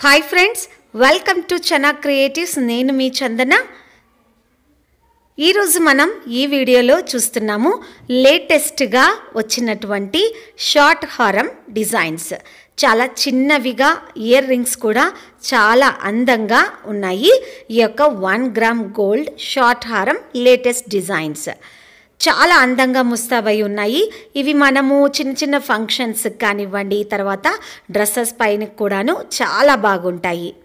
hi friends welcome to Chana creatives నేను మీ చందన ఈరోజు మనం ఈ వీడియోలో చూస్తున్నాము లేటెస్ట్గా వచ్చినటువంటి షార్ట్ హారం డిజైన్స్ చాలా చిన్నవిగా ఇయర్ రింగ్స్ కూడా చాలా అందంగా ఉన్నాయి ఈ యొక్క వన్ గ్రామ్ గోల్డ్ షార్ట్ హారం లేటెస్ట్ డిజైన్స్ చాలా అందంగా ముస్తాబై ఉన్నాయి ఇవి మనము చిన్న చిన్న ఫంక్షన్స్ కానివ్వండి తర్వాత డ్రెస్సెస్ పైన కూడాను చాలా బాగుంటాయి